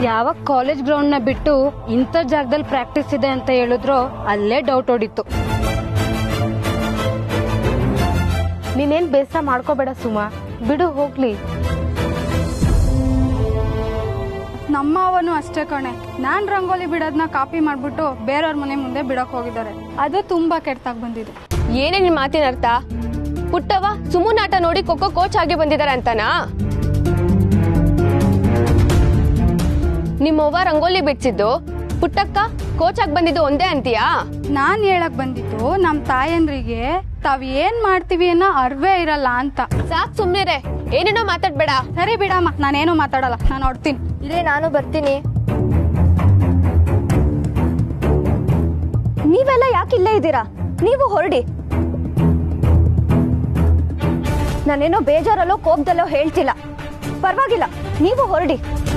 ಯಾವಾಗ college ground ನ ಬಿಟ್ಟು ಇಂಥ ಜಾಗದಲ್ಲಿ ಪ್ರಾಕ್ಟೀಸ್ ಇದೆ ಅಂತ ಹೇಳಿದ್ರು ಅಲ್ಲೇ ಡೌಟ್ ಹೊಡಿತು ನೀನೇನ್ ಬೇಸರ ಮಾಡ್ಕೋಬೇಡ ಸುಮಾ ಬಿಡು ಹೋಗ್ಲಿ ನಮ್ಮ ಅವನು ಅಷ್ಟೇ ಕಣೆ ನಾನ್ ರಂಗೋಲಿ ಬಿಡೋದನ್ನ ಕಾಪಿ ಮಾಡ್ಬಿಟ್ಟು ಬೇರೆಯವ್ರ ಮನೆ ಮುಂದೆ ಬಿಡಕ್ ಹೋಗಿದ್ದಾರೆ ಅದು ತುಂಬಾ ಕೆಟ್ಟಾಗಿ ಬಂದಿದೆ ಏನೇ ನಿನ್ ಮಾತಿನ ಅರ್ಥ ಪುಟ್ಟವ ಸುಮುನ್ ಆಟ ನೋಡಿ ಖೋಖೋ ಕೋಚ್ ಆಗಿ ಬಂದಿದ್ದಾರೆ ಅಂತನಾ ನಿಮ್ಮವ್ವ ರಂಗೋಲಿ ಬಿಡ್ಸಿದ್ದು ಪುಟ್ಟಕ್ಕ ಕೋಚ್ ಆಗಿ ಬಂದಿದ್ದು ಒಂದೇ ಅಂತೀಯಾ ನಾನ್ ಹೇಳಕ್ ಬಂದಿದ್ದು ನಮ್ ತಾಯಂದ್ರಿಗೆ ತಾವ್ ಏನ್ ಮಾಡ್ತೀವಿ ಅನ್ನೋ ಅರ್ವೇ ಇರಲ್ಲ ಅಂತ ಸಾಕ್ ಸುಮ್ನಿರೆ ಏನೇನೋ ಮಾತಾಡ್ಬೇಡ ಸರಿ ಬಿಡಮ್ಮ ನಾನೇನು ಮಾತಾಡಲ್ಲ ನಾನು ಹೊಡ್ತೀನಿ ಇಲ್ಲೇ ನಾನು ಬರ್ತೀನಿ ನೀವೆಲ್ಲ ಯಾಕೆ ಇಲ್ಲೇ ಇದ್ದೀರಾ ನೀವು ಹೊರಡಿ ನಾನೇನೋ ಬೇಜಾರಲ್ಲೋ ಕೋಪದಲ್ಲೋ ಹೇಳ್ತಿಲ್ಲ ಪರವಾಗಿಲ್ಲ ನೀವು ಹೊರಡಿ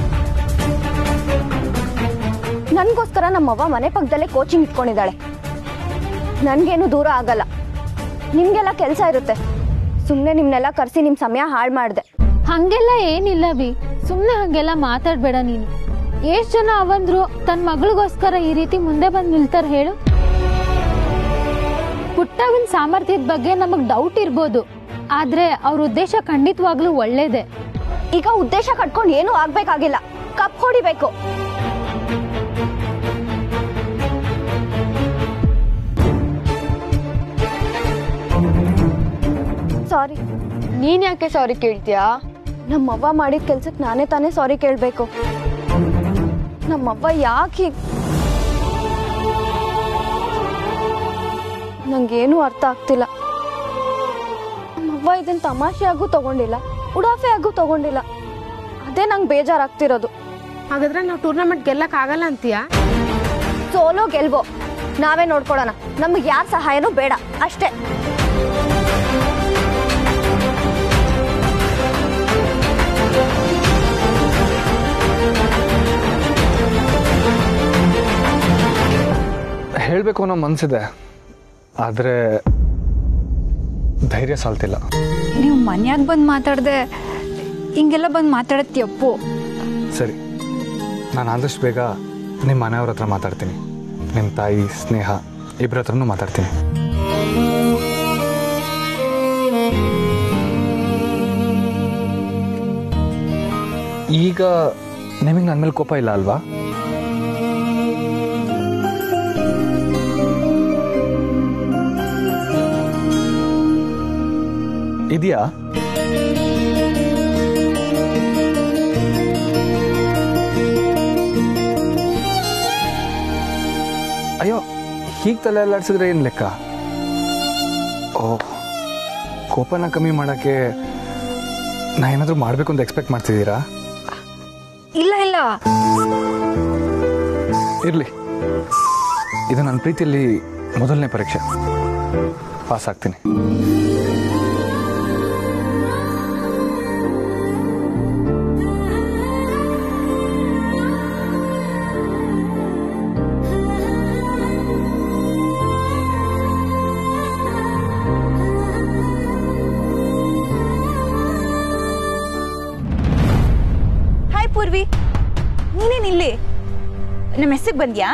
ನನ್ಗೋಸ್ಕರ ನಮ್ಮವ್ವ ಮನೆ ಪಕ್ಕದಲ್ಲೇ ಕೋಚಿಂಗ್ ಇಟ್ಕೊಂಡಿದ್ದಾಳೆ ನನ್ಗೇನು ದೂರ ಆಗಲ್ಲ ನಿಮ್ಗೆಲ್ಲ ಕೆಲಸ ಇರುತ್ತೆ ಸುಮ್ಮನೆ ನಿಮ್ನೆಲ್ಲ ಕರೆಸಿ ನಿಮ್ ಸಮಯ ಹಾಳು ಮಾಡಿದೆ ಹಂಗೆಲ್ಲ ಏನಿಲ್ಲ ವಿ ಸುಮ್ನೆ ಹಂಗೆಲ್ಲ ಮಾತಾಡ್ಬೇಡ ನೀನು ಎಷ್ಟ್ ಜನ ಅವಂದ್ರು ತನ್ನ ಮಗಳಿಗೋಸ್ಕರ ಈ ರೀತಿ ಮುಂದೆ ಬಂದು ನಿಲ್ತಾರ ಹೇಳು ಪುಟ್ಟವನ್ ಸಾಮರ್ಥ್ಯದ ಬಗ್ಗೆ ನಮಗ್ ಡೌಟ್ ಇರ್ಬೋದು ಆದ್ರೆ ಅವ್ರ ಉದ್ದೇಶ ಖಂಡಿತವಾಗ್ಲೂ ಒಳ್ಳೇದೆ ಈಗ ಉದ್ದೇಶ ಕಟ್ಕೊಂಡು ಏನೂ ಆಗ್ಬೇಕಾಗಿಲ್ಲ ಕಪ್ ಹೊಡಿಬೇಕು ಸಾರಿ ನೀನ್ ಯಾಕೆ ಸಾರಿ ಕೇಳ್ತೀಯಾ ನಮ್ಮವ್ವ ಮಾಡಿದ ಕೆಲ್ಸಕ್ಕೆ ನಾನೇ ತಾನೇ ಸಾರಿ ಕೇಳಬೇಕು ನಮ್ಮವ್ವ ಯಾಕೆ ಹೀಗ್ ನಂಗೇನು ಅರ್ಥ ಆಗ್ತಿಲ್ಲ ನಮ್ಮವ್ವ ಇದನ್ನ ತಮಾಷೆಯಾಗೂ ತಗೊಂಡಿಲ್ಲ ಉಡಾಫೆ ಆಗೂ ತಗೊಂಡಿಲ್ಲ ಅದೇ ನಂಗೆ ಬೇಜಾರಾಗ್ತಿರೋದು ಹಾಗಾದ್ರೆ ನಾವು ಟೂರ್ನಮೆಂಟ್ ಗೆಲ್ಲಕ್ ಆಗಲ್ಲ ಅಂತೀಯಾ ಸೋಲೋ ಗೆಲ್ವೋ ನಾವೇ ನೋಡ್ಕೊಳೋಣ ನಮ್ಗೆ ಯಾರ ಸಹಾಯನೂ ಬೇಡ ಅಷ್ಟೇ ಹೇಳಬೇಕು ಅನ್ನೋ ಮನಸ್ಸಿದೆ ಆದರೆ ಧೈರ್ಯ ಸಾಲ್ತಿಲ್ಲ ನೀವು ಮನ್ಯಾಗ ಬಂದು ಮಾತಾಡ್ದೆ ಹಿಂಗೆಲ್ಲ ಬಂದು ಮಾತಾಡತ್ತೀಯಪ್ಪು ಸರಿ ನಾನು ಆದಷ್ಟು ಬೇಗ ನಿಮ್ಮ ಮನೆಯವ್ರ ಹತ್ರ ಮಾತಾಡ್ತೀನಿ ನಿಮ್ಮ ತಾಯಿ ಸ್ನೇಹ ಇಬ್ಬರ ಹತ್ರನೂ ಮಾತಾಡ್ತೀನಿ ಈಗ ನಿಮಗೆ ನನ್ನ ಮೇಲೆ ಕೋಪ ಇಲ್ಲ ಅಲ್ವಾ ಇದೆಯಾ ಅಯ್ಯೋ ಹೀಗೆ ತಲೆ ಅಲ್ಲಾಡ್ಸಿದ್ರೆ ಏನು ಲೆಕ್ಕ ಓ ಕೋಪನ ಕಮ್ಮಿ ಮಾಡೋಕ್ಕೆ ನಾ ಏನಾದರೂ ಮಾಡಬೇಕು ಅಂತ ಎಕ್ಸ್ಪೆಕ್ಟ್ ಮಾಡ್ತಿದ್ದೀರಾ ಇಲ್ಲ ಇಲ್ಲ ಇರಲಿ ಇದು ನನ್ನ ಪ್ರೀತಿಯಲ್ಲಿ ಮೊದಲನೇ ಪರೀಕ್ಷೆ ಪಾಸ್ ಆಗ್ತೀನಿ ಹಾಯ್ ಪೂರ್ವಿ ನೀನೇನ್ ಇಲ್ಲಿ ನಮ್ಮ ಮೆಸ್ಸಿಗೆ ಬಂದ್ಯಾ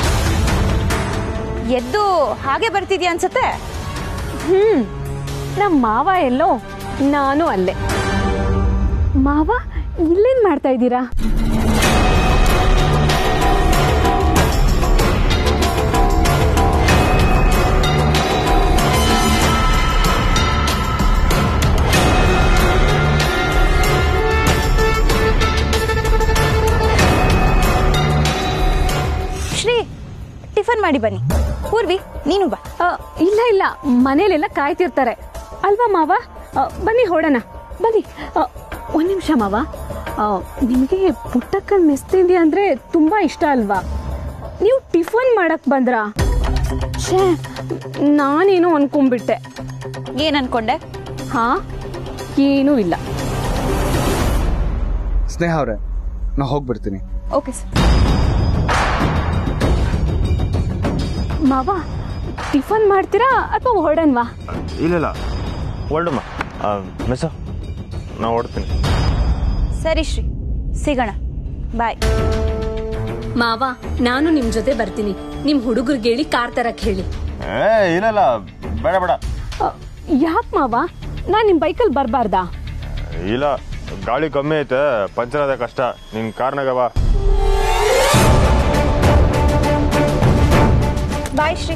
ಎದ್ದು ಹಾಗೆ ಬರ್ತಿದ್ಯಾ ಅನ್ಸುತ್ತೆ ಹ್ಮ್ ನಮ್ಮ ಮಾವ ಎಲ್ಲೋ ನಾನು ಅಲ್ಲೇ ಮಾವ ಇಲ್ಲೇನ್ ಮಾಡ್ತಾ ಇದ್ದೀರಾ ಶ್ರೀ ಟಿಫನ್ ಮಾಡಿ ಬನ್ನಿ ಪೂರ್ವಿ ನೀನು ಬಾ ಆ, ಇಲ್ಲ ಇಲ್ಲ ಮನೇಲೆಲ್ಲ ಕಾಯ್ತಿರ್ತಾರೆ ಅಲ್ವಾ ಮಾವ ಆ, ಬನ್ನಿ ಹೊಡೋಣ ಬನ್ನಿ ಆ, ಒಂದ್ ನಿಮಿಷ ಮಾವ ಆ, ನಿಮ್ಗೆ ಪುಟ್ಟಕ್ಕನ್ ಮೆಸ್ ತಿಂಡಿ ಅಂದ್ರೆ ತುಂಬಾ ಇಷ್ಟ ಅಲ್ವಾ ನೀವು ಟಿಫನ್ ಮಾಡಕ್ ಬಂದ್ರಾ ಛೇ ನಾನೇನೋ ಅನ್ಕೊಂಡ್ಬಿಟ್ಟೆ ಏನ್ ಅನ್ಕೊಂಡೆ ಹಾ ಏನೂ ಇಲ್ಲ ಸ್ನೇಹ ಅವರೇ ನಾ ಹೋಗ್ಬಿಡ್ತೀನಿ ಓಕೆ ಸರ್ ಮಾವ ಟಿಫನ್ ಮಾಡ್ತೀರಾ ಅಥವಾ ಹೊರಡನ್ವಾ ಇಲ್ಲ ಇಲ್ಲ ಹೊರಡಮ್ಮ ಮಿಸ್ ನಾ ಹೊಡ್ತೀನಿ ಸರಿ ಶ್ರೀ ಸಿಗೋಣ ಬಾಯ್ ಮಾವ ನಾನು ನಿಮ್ ಜೊತೆ ಬರ್ತೀನಿ ನಿಮ್ ಹುಡುಗರಿಗೆ ಹೇಳಿ ಕಾರ್ ತರಕ್ ಹೇಳಿ ಏ ಇಲ್ಲಲ್ಲ ಬೇಡ ಬೇಡ ಯಾಕೆ ಮಾವ ನಾನ್ ನಿಮ್ ಬೈಕಲ್ಲಿ ಬರ್ಬಾರ್ದಾ ಇಲ್ಲ ಗಾಳಿ ಕಮ್ಮಿ ಐತೆ ಪಂಚರ್ ಅದ ಕಷ್ಟ ನಿನ್ ಕಾರ್ನಾಗ ಬಾ ಬಾಯ್ ಶ್ರೀ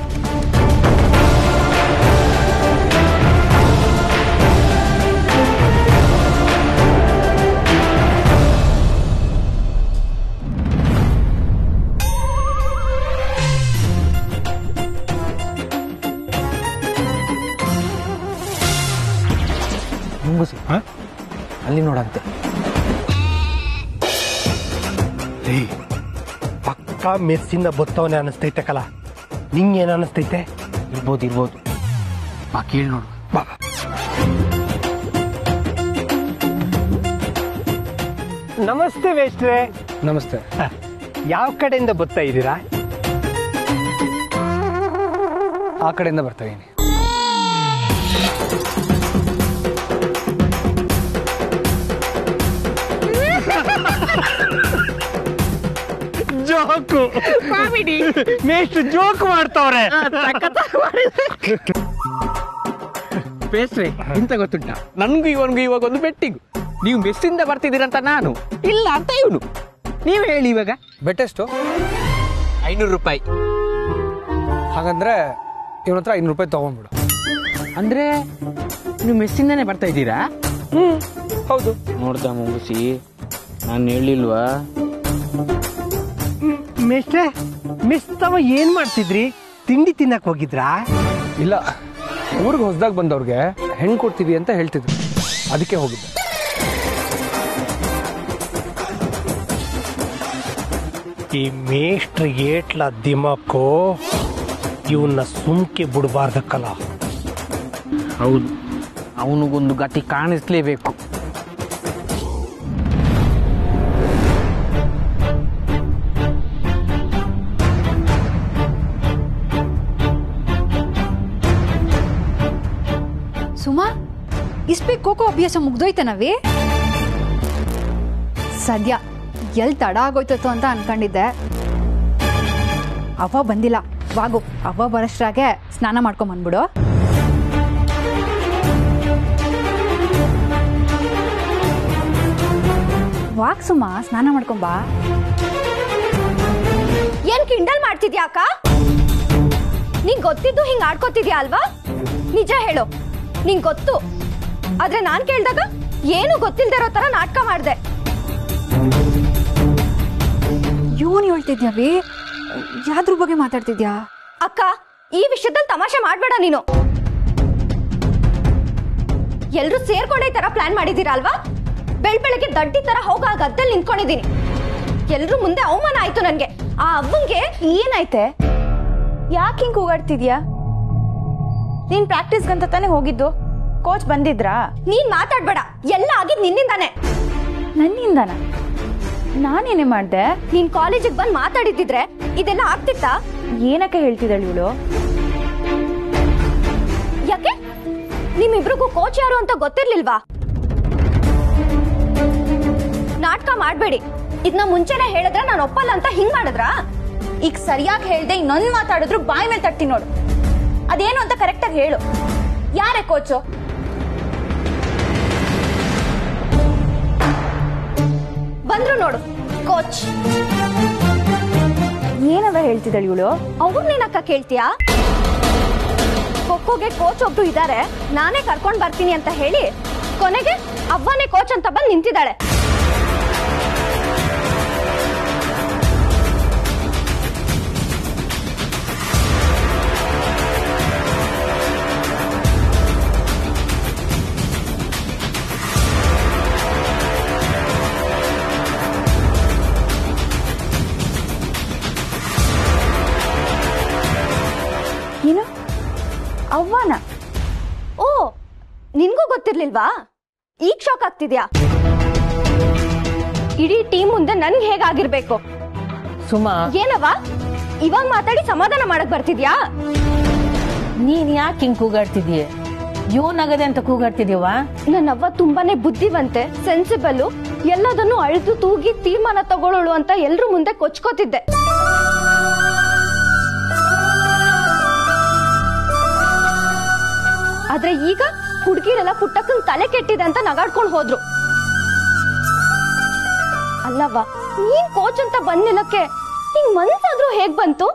ಮುಂಗುಸಿ ಅಲ್ಲಿ ನೋಡಂತೆ ಪಕ್ಕ ಮೆಸ್ಸಿಂದ ಬತ್ತವನೆ ಅನಿಸ್ತೈತೆ ಕಲ ನಿಂಗೇನು ಅನಿಸ್ತೈತೆ ಇರ್ಬೋದು ಇರ್ಬೋದು ಬಾ ಕೇಳಿ ನೋಡು ಬಾ ನಮಸ್ತೆ ವೇಷ್ಟ್ರೆ ನಮಸ್ತೆ ಯಾವ ಕಡೆಯಿಂದ ಬರ್ತಾ ಇದ್ದೀರಾ ಆ ಕಡೆಯಿಂದ ಬರ್ತಾ ಇದೀನಿ ಜೋಕು ಕಾಮಿಡಿ ಮೇಷ್ಟ್ರು ಜೋಕ್ ಮಾಡ್ತಾವ್ರೆ ಬೇಸ್ರೆ ಇಂತ ಗೊತ್ತುಂಟ ನನ್ಗೂ ಇವನ್ಗೂ ಇವಾಗ ಒಂದು ಬೆಟ್ಟಿಗು ನೀವು ಮೆಸ್ಸಿಂದ ಬರ್ತಿದ್ದೀರಂತ ನಾನು ಇಲ್ಲ ಅಂತ ಇವನು ನೀವು ಹೇಳಿ ಇವಾಗ ಬೆಟ್ಟೆಷ್ಟು ಐನೂರು ರೂಪಾಯಿ ಹಾಗಂದ್ರೆ ಇವನ ಹತ್ರ ಐನೂರು ರೂಪಾಯಿ ತಗೊಂಡ್ಬಿಡು ಅಂದ್ರೆ ನೀವು ಮೆಸ್ಸಿಂದಾನೆ ಬರ್ತಾ ಇದ್ದೀರಾ ಹೌದು ನೋಡ್ದ ಮುಗಿಸಿ ನಾನು ಹೇಳಿಲ್ವಾ ಮೇಷ್ಟ್ರೆ ಮಿಸ್ ತವ ಏನ್ ಮಾಡ್ತಿದ್ರಿ ತಿಂಡಿ ತಿನ್ನಕ್ ಹೋಗಿದ್ರಾ ಇಲ್ಲ ಊರಿಗೆ ಹೊಸದಾಗಿ ಬಂದವ್ರಿಗೆ ಹೆಣ್ಣು ಕೊಡ್ತೀವಿ ಅಂತ ಹೇಳ್ತಿದ್ರು ಅದಕ್ಕೆ ಹೋಗಿದ್ದೆ ಈ ಮೇಷ್ಟ್ರ್ ಏಟ್ಲ ದಿಮಕ್ಕೋ ಇವನ್ನ ಸುಮ್ಕೆ ಬಿಡಬಾರ್ದಕ್ಕಲ್ಲ ಹೌದು ಅವನಿಗೊಂದು ಗತಿ ಕಾಣಿಸ್ಲೇಬೇಕು ಸುಮಾ ಇಸ್ಪೇ ಖೋಖೋ ಅಭ್ಯಾಸ ಮುಗ್ದೋಯ್ತನವಿ ಸದ್ಯ ಎಲ್ ತಡ ಆಗೋಯ್ತತ್ತು ಅಂತ ಅನ್ಕೊಂಡಿದ್ದೆ ಅವ್ವ ಬಂದಿಲ್ಲ ವಾಗು ಅವ್ವ ಬರೋಷ್ಟ್ರಾಗೆ ಸ್ನಾನ ಮಾಡ್ಕೊಂಡ್ ಬಂದ್ಬಿಡು ವಾಕ್ ಸುಮಾ ಸ್ನಾನ ಮಾಡ್ಕೊಂಬಾ ಏನ್ ಕಿಂಡಲ್ ಮಾಡ್ತಿದ್ಯಾ ಅಕ್ಕ ನಿಂಗ್ ಗೊತ್ತಿದ್ದು ಹಿಂಗ್ ಆಡ್ಕೋತಿದ್ಯಾ ಅಲ್ವಾ ನಿಜ ಹೇಳು ನಿಂಗ್ ಗೊತ್ತು ಆದ್ರೆ ನಾನ್ ಕೇಳ್ದಾಗ ಏನು ಗೊತ್ತಿಲ್ದೇ ಇರೋ ತರ ನಾಟಕ ಮಾಡ್ದೆ ಇವನು ಹೇಳ್ತಿದ್ಯಾವಿ ಯಾವ್ದ್ರ ಬಗ್ಗೆ ಮಾತಾಡ್ತಿದ್ಯಾ ಅಕ್ಕ ಈ ವಿಷಯದಲ್ಲಿ ತಮಾಷೆ ಮಾಡ್ಬೇಡ ನೀನು ಎಲ್ರು ಸೇರ್ಕೊಂಡೆ ಈ ತರ ಪ್ಲಾನ್ ಮಾಡಿದೀರಾ ಅಲ್ವಾ ಬೆಳ್ ಬೆಳಗ್ಗೆ ದಡ್ಡಿ ತರ ಹೋಗ ಆ ಗದ್ದಲ್ಲಿ ನಿಂತ್ಕೊಂಡಿದೀನಿ ಎಲ್ರು ಮುಂದೆ ಅವಮಾನ ಆಯ್ತು ನನ್ಗೆ ಆ ಅವ್ವಂಗೆ ಏನಾಯ್ತೆ ಯಾಕೆ ಹಿಂಗ್ ಕೂಗಾಡ್ತಿದ್ಯಾ ನೀನ್ ಪ್ರಾಕ್ಟೀಸ್ಗಂತ ತಾನೇ ಹೋಗಿದ್ದು ಕೋಚ್ ಬಂದಿದ್ರಾ ನೀನ್ ಮಾತಾಡ್ಬೇಡ ಎಲ್ಲ ಆಗಿದ್ ನಿನ್ನಿಂದಾನೆ ನನ್ನಿಂದನ ನಾನೇನೆ ಮಾಡ್ದೆ ನೀನ್ ಕಾಲೇಜಿಗೆ ಬಂದ್ ಮಾತಾಡಿದ್ದಿದ್ರೆ ಇದೆಲ್ಲ ಆಗ್ತಿತ್ತಾ ಏನಕ್ಕೆ ಹೇಳ್ತಿದ್ದಾಳೆ ಇವಳು ಯಾಕೆ ನಿಮ್ಮಿಬ್ರಿಗೂ ಕೋಚ್ ಯಾರು ಅಂತ ಗೊತ್ತಿರ್ಲಿಲ್ವಾ ನಾಟಕ ಮಾಡ್ಬೇಡಿ ಇದನ್ನ ಮುಂಚೆನೆ ಹೇಳಿದ್ರೆ ನಾನು ಒಪ್ಪಲ್ಲ ಅಂತ ಹಿಂಗ್ ಮಾಡಿದ್ರಾ ಈಗ ಸರಿಯಾಗಿ ಹೇಳ್ದೆ ಇನ್ನೊಂದ್ ಮಾತಾಡಿದ್ರು ಬಾಯಿ ಮೇಲೆ ತಟ್ಟಿ ನೋಡು ಅದೇನು ಅಂತ ಕರೆಕ್ಟಾಗಿ ಹೇಳು ಯಾರೇ ಕೋಚು ಬಂದ್ರು ನೋಡು ಕೋಚ್ ಏನವ ಹೇಳ್ತಿದ್ದಾಳೆ ಇವಳು ಅವ್ರು ನೀನಕ್ಕ ಕೇಳ್ತೀಯಾ ಖೋಖೋಗೆ ಕೋಚ್ ಒಬ್ರು ಇದಾರೆ ನಾನೇ ಕರ್ಕೊಂಡ್ ಬರ್ತೀನಿ ಅಂತ ಹೇಳಿ ಕೊನೆಗೆ ಅವ್ವನೇ ಕೋಚ್ ಅಂತ ಬಂದ್ ನಿಂತಿದ್ದಾಳೆ ಏನು ಅವ್ವನ ಓ ನಿನ್ಗೂ ಗೊತ್ತಿರ್ಲಿಲ್ವಾ ಈಗ ಶಾಕ್ ಆಗ್ತಿದ್ಯಾ ಇಡೀ ಟೀಮ್ ಮುಂದೆ ನನ್ಗೆ ಹೇಗಾಗಿರ್ಬೇಕು ಸುಮಾ ಏನವ ಇವಾಗ ಮಾತಾಡಿ ಸಮಾಧಾನ ಮಾಡಕ್ ಬರ್ತಿದ್ಯಾ ನೀನ್ ಯಾಕೆ ಹಿಂಗ್ ಕೂಗಾಡ್ತಿದ್ಯೆ ಇವನಾಗದೆ ಅಂತ ಕೂಗಾಡ್ತಿದ್ಯವ ನನ್ನವ್ವ ತುಂಬಾನೇ ಬುದ್ಧಿವಂತೆ ಸೆನ್ಸಿಬಲ್ ಎಲ್ಲದನ್ನು ಅಳ್ದು ತೂಗಿ ತೀರ್ಮಾನ ತಗೊಳ್ಳೋಳು ಅಂತ ಎಲ್ರ ಮುಂದೆ ಕೊಚ್ಕೋತಿದ್ದೆ ಆದ್ರೆ ಈಗ ಹುಡುಗಿರೆಲ್ಲ ಪುಟ್ಟಕ್ಕನ್ ತಲೆ ಕೆಟ್ಟಿದೆ ಅಂತ ನಗಾಡ್ಕೊಂಡು ಹೋದ್ರು ಅಲ್ಲವ್ವ ನೀನ್ ಕೋಚ್ ಅಂತ ಬಂದಿಲ್ಲಕ್ಕೆ ಹಿಂಗ್ ಮನ್ಸಾದ್ರೂ ಹೇಗ್ ಬಂತು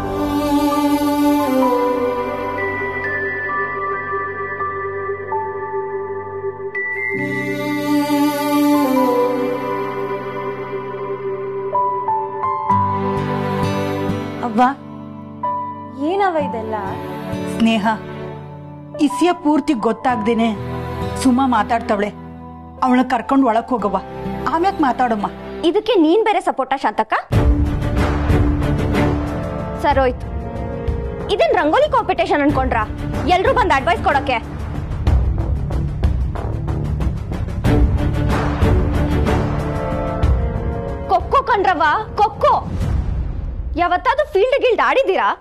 ಅವ್ವ ಏನವ ಇದೆಲ್ಲ ಸ್ನೇಹ ಇಸಿಯ ಪೂರ್ತಿ ಗೊತ್ತಾಗ್ದೇನೆ ಸುಮ್ಮ ಮಾತಾಡ್ತಾವಳೆ ಅವಳ ಕರ್ಕೊಂಡು ಒಳಕ್ ಹೋಗವ್ವ ಆಮ್ಯಾಕ್ ಮಾತಾಡಮ್ಮ ಇದಕ್ಕೆ ನೀನ್ ಬೇರೆ ಸಪೋರ್ಟ ಶಾಂತಕ್ಕ ಸರೋಯ್ತು ಇದೇನ್ ರಂಗೋಲಿ ಕಾಂಪಿಟೇಷನ್ ಅನ್ಕೊಂಡ್ರಾ ಎಲ್ರೂ ಬಂದ್ ಅಡ್ವೈಸ್ ಕೊಡಕ್ಕೆ ಕೊಕ್ಕೋ ಕಣ್ರವ್ವ ಕೊಕ್ಕೋ ಯಾವತ್ತಾದ್ರೂ ಫೀಲ್ಡ್ ಗಿಲ್ಡ್ ಆಡಿದ್ದೀರಾ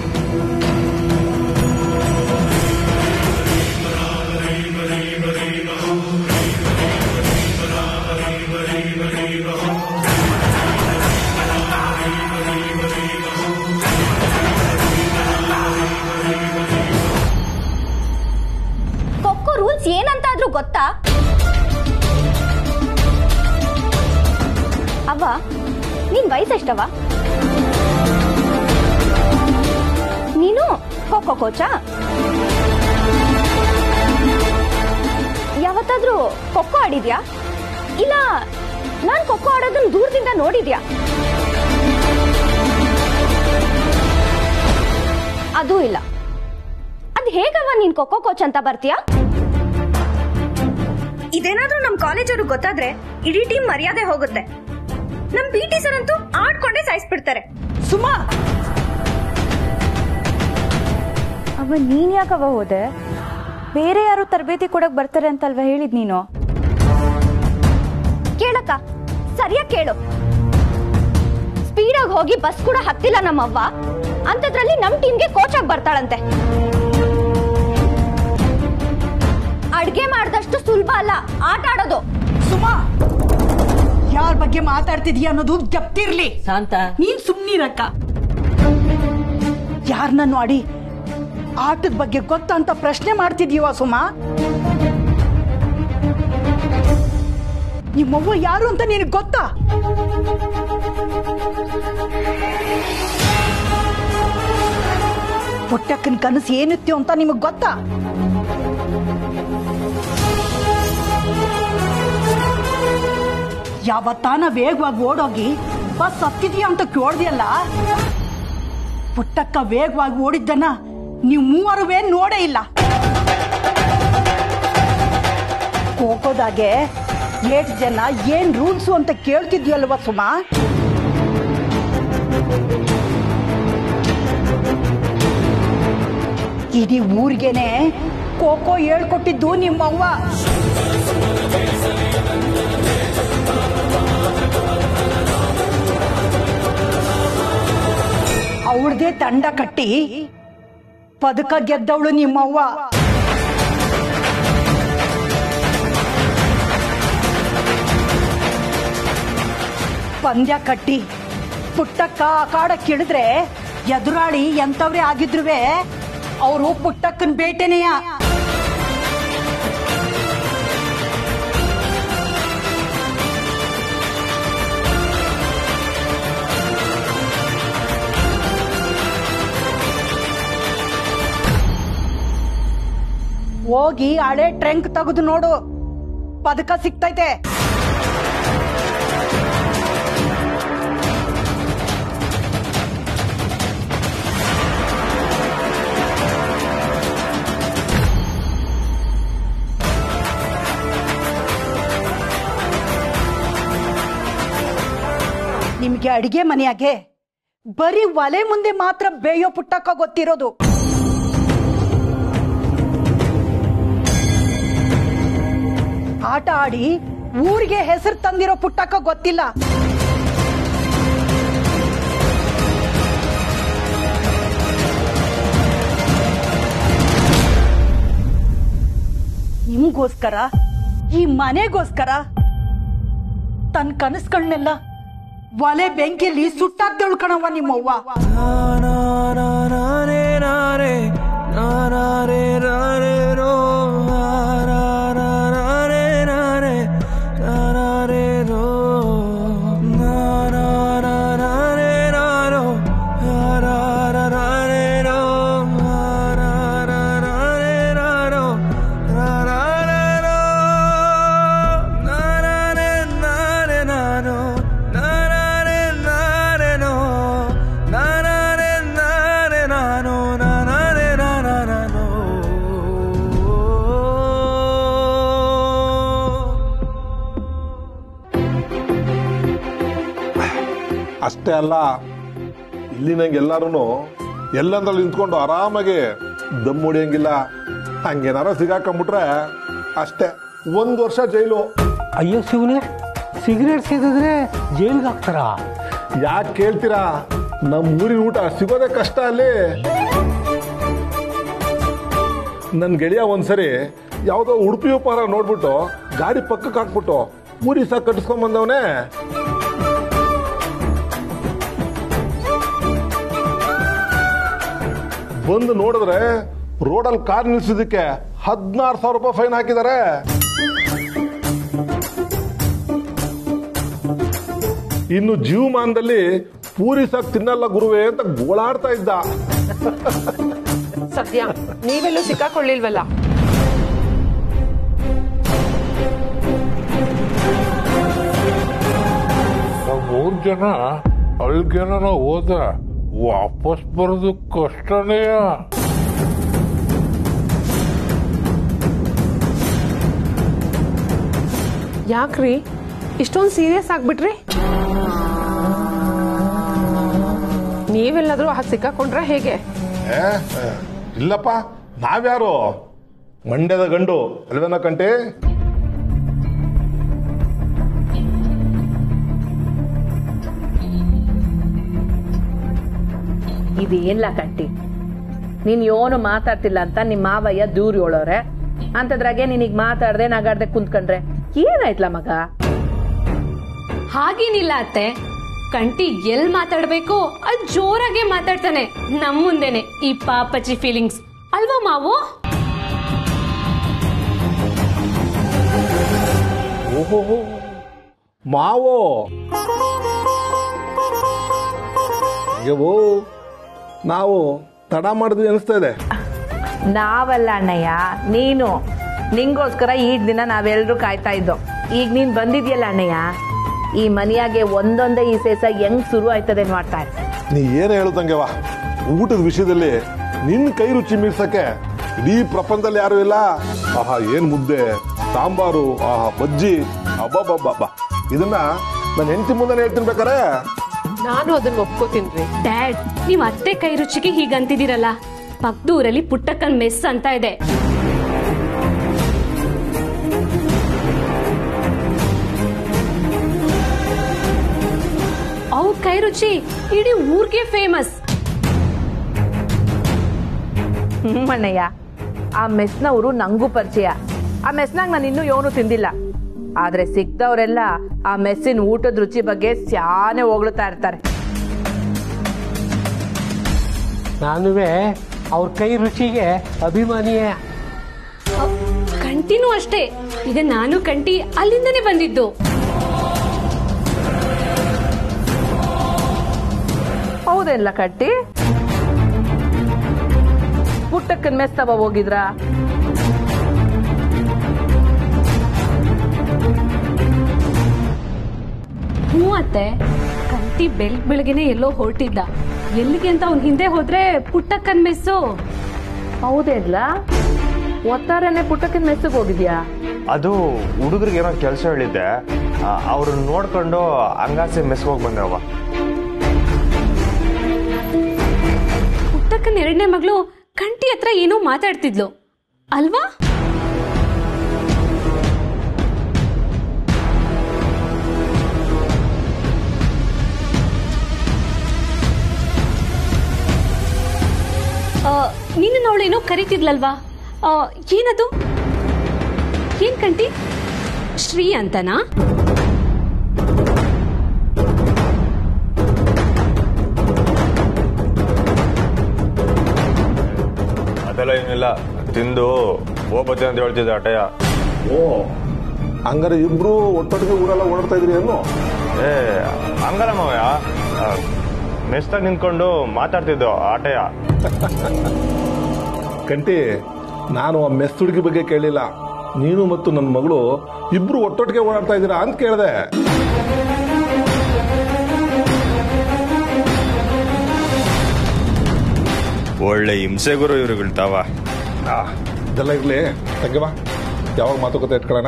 ಕೊಕ್ಕೋ ರೂಲ್ಸ್ ಏನಂತಾದ್ರೂ ಗೊತ್ತಾ ಅವ್ವ ನಿನ್ ವಯಸ್ಸೆಷ್ಟವ ನೀನು ಖೋಖೋ ಕೋಚಾ ಯಾವತ್ತಾದ್ರೂ ಖೋಖೋ ಆಡಿದ್ಯಾ ಇಲ್ಲ ನಾನ್ ಖೋಖೋ ಆಡೋದನ್ನ ದೂರದಿಂದ ನೋಡಿದ್ಯಾ ಅದೂ ಇಲ್ಲ ಅದ್ ಹೇಗವ ನೀನ್ ಖೋಖೋ ಕೋಚ್ ಅಂತ ಬರ್ತೀಯಾ ಇದೇನಾದ್ರೂ ನಮ್ ಕಾಲೇಜವ್ರಿಗೆ ಗೊತ್ತಾದ್ರೆ ಇಡೀ ಟೀಮ್ ಮರ್ಯಾದೆ ಹೋಗುತ್ತೆ ನಮ್ ಪಿ ಟಿ ಸರ್ ಅಂತೂ ಆಡ್ಕೊಂಡೇ ಸಾಯಿಸ್ಬಿಡ್ತಾರೆ ಸುಮಾ ಅವ ನೀನ್ ಯಾಕವ ಹೋದೆ ಬೇರೆ ಯಾರು ತರಬೇತಿ ಕೊಡಕ್ ಬರ್ತಾರೆ ಅಂತಲ್ವಾ ಹೇಳಿದ್ ನೀನು ಕೇಳಕ್ಕ ಸರಿಯಾಗಿ ಕೇಳು ಸ್ಪೀಡಾಗಿ ಹೋಗಿ ಬಸ್ ಕೂಡ ಹತ್ತಿಲ್ಲ ನಮ್ಮವ್ವ ಅಂತದ್ರಲ್ಲಿ ನಮ್ ಟೀಮ್ಗೆ ಕೋಚ್ ಆಗಿ ಬರ್ತಾಳಂತೆ ಅಡ್ಗೆ ಮಾಡ್ದಷ್ಟು ಸುಲಭ ಅಲ್ಲ ಆಟ ಆಡೋದು ಸುಮಾ ಯಾರ ಬಗ್ಗೆ ಮಾತಾಡ್ತಿದ್ಯಾ ಅನ್ನೋದು ಜಪ್ತಿರ್ಲಿ ಶಾಂತ ನೀನ್ ಸುಮ್ನಿರಕ್ಕ ಯಾರನ್ನ ನೋಡಿ ಆಟದ ಬಗ್ಗೆ ಗೊತ್ತಾ ಅಂತ ಪ್ರಶ್ನೆ ಮಾಡ್ತಿದ್ಯವ ಸುಮಾ ನಿಮ್ಮವ್ವ ಯಾರು ಅಂತ ನಿನಗೆ ಗೊತ್ತಾ ಪುಟ್ಟಕ್ಕನ ಕನಸು ಏನಿತ್ತು ಅಂತ ನಿಮಗ್ ಗೊತ್ತಾ ಯಾವತ್ತಾನ ವೇಗವಾಗಿ ಓಡೋಗಿ ಬಸ್ ಹತ್ತಿದ್ಯಾ ಅಂತ ಕೇಳ್ದಿಯಲ್ಲ ಪುಟ್ಟಕ್ಕ ವೇಗವಾಗಿ ಓಡಿದ್ದನ್ನ ನೀವು ಮೂವರುವೇ ನೋಡೇ ಇಲ್ಲ ಖೋಖೋದಾಗೆ ಏಟ್ ಜನ ಏನ್ ರೂಲ್ಸು ಅಂತ ಕೇಳ್ತಿದ್ಯಲ್ವ ಸುಮಾ ಇಡೀ ಊರಿಗೆನೆ ಖೋಖೋ ಹೇಳ್ಕೊಟ್ಟಿದ್ದು ನಿಮ್ಮವ್ವ ಅವಳದೇ ತಂಡ ಕಟ್ಟಿ ಪದಕ ಗೆದ್ದವಳು ನಿಮ್ಮವ್ವ ಪಂದ್ಯ ಕಟ್ಟಿ ಪುಟ್ಟಕ್ಕ ಅಖಾಡ ಕಿಳಿದ್ರೆ ಎದುರಾಳಿ ಎಂತವ್ರೇ ಆಗಿದ್ರುವೆ ಅವರು ಪುಟ್ಟಕ್ಕನ್ ಬೇಟೆನೆಯ ಹೋಗಿ ಹಳೆ ಟ್ರಂಕ್ ತೆಗೆದು ನೋಡು ಪದಕ ಸಿಗ್ತೈತೆ ನಿಮ್ಗೆ ಅಡಿಗೆ ಮನೆಯಾಗೆ ಬರೀ ಒಲೆ ಮುಂದೆ ಮಾತ್ರ ಬೇಯೋ ಪುಟ್ಟಕ್ಕ ಗೊತ್ತಿರೋದು ಆಟ ಆಡಿ ಊರಿಗೆ ಹೆಸರು ತಂದಿರೋ ಪುಟ್ಟಕ್ಕ ಗೊತ್ತಿಲ್ಲ ನಿಮ್ಗೋಸ್ಕರ ಈ ಮನೆಗೋಸ್ಕರ ತನ್ನ ಕನಸುಗಳನ್ನೆಲ್ಲ ಒಲೆ ಬೆಂಕಿಲಿ ಸುಟ್ಟಾಕ್ದಳು ಕಣವ್ವ ನಿಮ್ಮವ್ವ ಅಷ್ಟೇ ಅಲ್ಲ ಇಲ್ಲಿ ನಂಗೆ ಎಲ್ಲಾರು ಎಲ್ಲಂದ್ರಲ್ಲಿ ನಿಂತ್ಕೊಂಡು ಆರಾಮಾಗಿ ದಮ್ ಹೊಡಿಯಂಗಿಲ್ಲ ಹಂಗೇನಾರ ಸಿಗಾಕೊಂಬಿಟ್ರೆ ಅಷ್ಟೇ ಒಂದ್ ವರ್ಷ ಜೈಲು ಅಯ್ಯೋ ಶಿವನೇ ಸಿಗರೇಟ್ ಸೇದಿದ್ರೆ ಜೈಲ್ಗೆ ಹಾಕ್ತಾರ ಯಾಕೆ ಕೇಳ್ತೀರಾ ನಮ್ಮ ಊರಿನ ಊಟ ಸಿಗೋದೇ ಕಷ್ಟ ಅಲ್ಲಿ ನನ್ನ ಗೆಳೆಯ ಒಂದ್ಸರಿ ಯಾವುದೋ ಉಡುಪಿ ಉಪಹಾರ ನೋಡ್ಬಿಟ್ಟು ಗಾಡಿ ಪಕ್ಕಕ್ಕೆ ಹಾಕ್ಬಿಟ್ಟು ಊರಿ ಸಹ ಕಟ್ಟಿಸ್ಕೊಂಡ್ ಬಂದವನೇ ಬಂದು ನೋಡಿದ್ರೆ ರೋಡಲ್ಲಿ ಕಾರ್ ನಿಲ್ಸಿದಕ್ಕೆ ಹದಿನಾರು ಸಾವಿರ ರೂಪಾಯಿ ಫೈನ್ ಹಾಕಿದ್ದಾರೆ ಇನ್ನು ಜೀವಮಾನದಲ್ಲಿ ಪೂರಿ ಸಾಕ್ ತಿನ್ನಲ್ಲ ಗುರುವೆ ಅಂತ ಗೋಳಾಡ್ತಾ ಇದ್ದ ಸದ್ಯ ನೀವೆಲ್ಲೂ ಸಿಕ್ಕಾಕೊಳ್ಳಿಲ್ವಲ್ಲ ಮೂರ್ ಜನ ಅಲ್ಗೇನ ಹೋದ ವಾಪಸ್ ಬರೋದು ಕಷ್ಟನೇ ಯಾಕ್ರಿ ಇಷ್ಟೊಂದು ಸೀರಿಯಸ್ ಆಗ್ಬಿಟ್ರಿ ನೀವೆಲ್ಲಾದ್ರೂ ಹಾಗೆ ಸಿಕ್ಕಾಕೊಂಡ್ರೆ ಹೇಗೆ ಏ, ಏ, ಇಲ್ಲಪ್ಪ ನಾವ್ಯಾರು ಮಂಡ್ಯದ ಗಂಡು ಅಲ್ವೇನ ಕಂಟಿ ಇದೇನ್ಲ ಕಟ್ಟಿ ನೀನ್ ಯೋನು ಮಾತಾಡ್ತಿಲ್ಲ ಅಂತ ನಿಮ್ಮ ಮಾವಯ್ಯ ದೂರ ಹೇಳೋರೆ ಅಂತದ್ರಾಗೆ ನೀನೀಗ ಮಾತಾಡ್ದೆ ನಗಾಡ್ದೆ ಕುಂತ್ಕೊಂಡ್ರೆ ಏನಾಯ್ತಲ್ಲ ಮಗ ಹಾಗೇನಿಲ್ಲ ಅತ್ತೆ ಕಂಟಿ ಎಲ್ ಮಾತಾಡ್ಬೇಕು ಅಲ್ಲಿ ಜೋರಾಗೆ ಮಾತಾಡ್ತಾನೆ ನಮ್ ಮುಂದೆನೆ ಈ ಪಾಪಚಿ ಫೀಲಿಂಗ್ಸ್ ಅಲ್ವಾ ಮಾವು ಓಹೋ ಮಾವೋ ಯವ್ವೋ, ನಾವು ತಡ ಮಾಡಿದ್ವಿ ಅನಿಸ್ತಾ ಇದೆ ನಾವಲ್ಲ ಅಣ್ಣಯ್ಯ ನೀನು ನಿಂಗೋಸ್ಕರ ಈ ದಿನ ನಾವೆಲ್ಲರೂ ಕಾಯ್ತಾ ಇದ್ದೋ ಈಗ ನೀನ್ ಬಂದಿದ್ಯಲ್ಲ ಅಣ್ಣಯ್ಯ ಈ ಮನೆಯಾಗೆ ಒಂದೊಂದೇ ಈ ಸೇಸ ಹೆಂಗ್ ಶುರು ಆಯ್ತದೆ ಮಾಡ್ತಾ ಇರು. ನೀ ಏನು ಹೇಳುತ್ತಂಗೆವಾ ಊಟದ ವಿಷಯದಲ್ಲಿ ನಿನ್ನ ಕೈ ರುಚಿ ಮೀರ್ಸಕ್ಕೆ ಇಡೀ ಪ್ರಪಂಚದಲ್ಲಿ ಯಾರು ಇಲ್ಲ ಆಹಾ ಏನ್ ಮುದ್ದೆ ಸಾಂಬಾರು ಆಹಾ ಬಜ್ಜಿ ಅಬ್ಬಬ್ಬಬ್ಬ ಇದನ್ನ ನನ್ನ ಹೆಂಡತಿ ಮುಂದೆ ಹೇಳ್ತೀನಿ ಬೇಕಾರೆ ನಾನು ಅದನ್ನ ಒಪ್ಕೋತೀನಿ ಡ್ಯಾಡ್ ನೀವ್ ಅತ್ತೆ ಕೈ ರುಚಿಗೆ ಹೀಗಂತಿದ್ದೀರಲ್ಲ ಪಕ್ದೂರಲ್ಲಿ ಪುಟ್ಟಕ್ಕನ್ ಮೆಸ್ ಅಂತ ಇದೆ ಅವ್ರ ಕೈ ರುಚಿ ಇಡೀ ಊರ್ಗೆ ಫೇಮಸ್ ಹ್ಮ್ ಅಣ್ಣಯ್ಯ ಆ ಮೆಸ್ನವರು ನಂಗೂ ಪರಿಚಯ ಆ ಮೆಸ್ನಾಗ ನಾನು ಇನ್ನೂ ಏನು ತಿಂದಿಲ್ಲ ಆದ್ರೆ ಸಿಕ್ದವರೆಲ್ಲ ಆ ಮೆಸ್ಸಿನ ಊಟದ ರುಚಿ ಬಗ್ಗೆ ಸ್ಯಾನೆ ಹೊಗಳ್ತಾ ಇರ್ತಾರೆ ನಾನುವೇ ಅವ್ರ ಕೈ ರುಚಿಗೆ ಅಭಿಮಾನಿಯೇ ಕಂಟಿನೂ ಅಷ್ಟೇ ಈಗ ನಾನು ಕಂಟಿ ಅಲ್ಲಿಂದನೇ ಬಂದಿದ್ದು ಹೌದೇನ್ಲ ಕಟ್ಟಿ ಪುಟ್ಟಕ್ಕನ್ ಮೆಸ್ ತವ ಹೋಗಿದ್ರಾ ಹ್ಞೂ ಅತ್ತೆ ಕಂಟಿ ಬೆಳ್ ಬೆಳಗ್ಗೆನೆ ಎಲ್ಲೋ ಹೊರಟಿದ್ದ ಎಲ್ಲಿಗೆ ಅಂತ ಅವ್ನ ಹಿಂದೆ ಹೋದ್ರೆ ಪುಟ್ಟಕ್ಕನ್ ಮೆಸ್ಸು ಹೌದೇನ್ಲ ಒತ್ತಾರನೆ ಪುಟ್ಟಕ್ಕನ್ ಮೆಸ್ಸಿಗೆ ಹೋಗಿದ್ಯಾ ಅದು ಹುಡುಗರಿಗೆ ಏನೋ ಕೆಲಸ ಹೇಳಿದ್ದೆ ಅವ್ರನ್ನ ನೋಡ್ಕೊಂಡು ಹಂಗಾಸೆ ಮೆಸ್ಗೆ ಹೋಗಿ ಬಂದೆವ ಪುಟ್ಟಕ್ಕನ್ ಎರಡನೇ ಮಗಳು ಕಂಟಿ ಹತ್ರ ಏನೋ ಮಾತಾಡ್ತಿದ್ಲು ಅಲ್ವಾ ನಿನ್ನ ಅವಳೇನೋ ಕರಿತಿದ್ಲಲ್ವಾ ಆ, ಏನದು ಏನ್ ಕಂಟಿ ಶ್ರೀ ಅಂತನಾ ಅದೆಲ್ಲ ಏನಿಲ್ಲ ತಿಂದು ಹೋಗ್ಬತ್ತೆ ಅಂತ ಹೇಳ್ತಿದ್ದೆ ಅಟಯ ಓ ಹಂಗಾರೆ ಇಬ್ರು ಒಟ್ಟೊಟ್ಟಿಗೆ ಊರೆಲ್ಲ ಓಡಾಡ್ತಾ ಇದ್ರಿ ಏನು ಏ ಹಂಗಲ್ಲ ಮಾವಯ್ಯ ಮೆಸ್ತಾಗ ನಿಂತ್ಕೊಂಡು ಮಾತಾಡ್ತಿದ್ದು ಆಟಯ ಕಂಟಿ ನಾನು ಆ ಮೆಸ್ ಹುಡುಗಿ ಬಗ್ಗೆ ಕೇಳಿಲ್ಲ ನೀನು ಮತ್ತು ನನ್ನ ಮಗಳು ಇಬ್ರು ಒಟ್ಟೊಟ್ಟಿಗೆ ಓಡಾಡ್ತಾ ಇದ್ದೀರಾ ಅಂತ ಕೇಳಿದೆ ಒಳ್ಳೆ ಹಿಂಸೆ ಗುರು ಇವ್ರುಗಳು ತಾವ ಆ, ಇದೆಲ್ಲ ಇರ್ಲಿ ತಂಗವ ಯಾವಾಗ ಮಾತುಕತೆ ಇಟ್ಕೊಳ್ಳೋಣ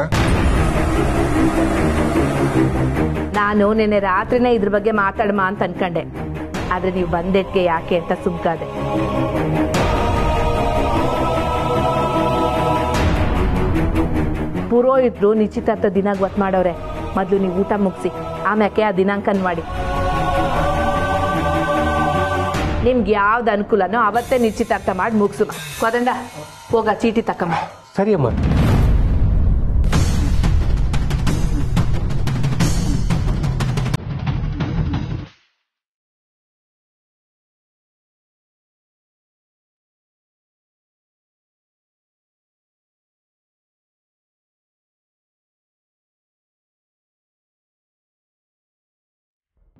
ನಾನು ನಿನ್ನೆ ರಾತ್ರಿನೇ ಇದ್ರ ಬಗ್ಗೆ ಮಾತಾಡಮ ಅಂತ ಅನ್ಕೊಂಡೆ ಆದ್ರೆ ನೀವು ಬಂದೆಟ್ಗೆ ಯಾಕೆ ಅಂತ ಸುಮ್ಕಾದೆ ಪುರೋಹಿತರು ನಿಶ್ಚಿತಾರ್ಥ ದಿನ ಗೊತ್ತು ಮಾಡವ್ರೆ ಮೊದಲು ನೀವು ಊಟ ಮುಗಿಸಿ ಆಮ್ಯಾಕೆ ಆ ದಿನಾಂಕನ್ ಮಾಡಿ ನಿಮ್ಗೆ ಯಾವ್ದು ಅನುಕೂಲನೋ ಅವತ್ತೇ ನಿಶ್ಚಿತಾರ್ಥ ಮಾಡಿ ಮುಗಿಸು ಕೊದಂಡ ಹೋಗ ಚೀಟಿ ತಕ್ಕಮ್ಮ ಸರಿ ಅಮ್ಮ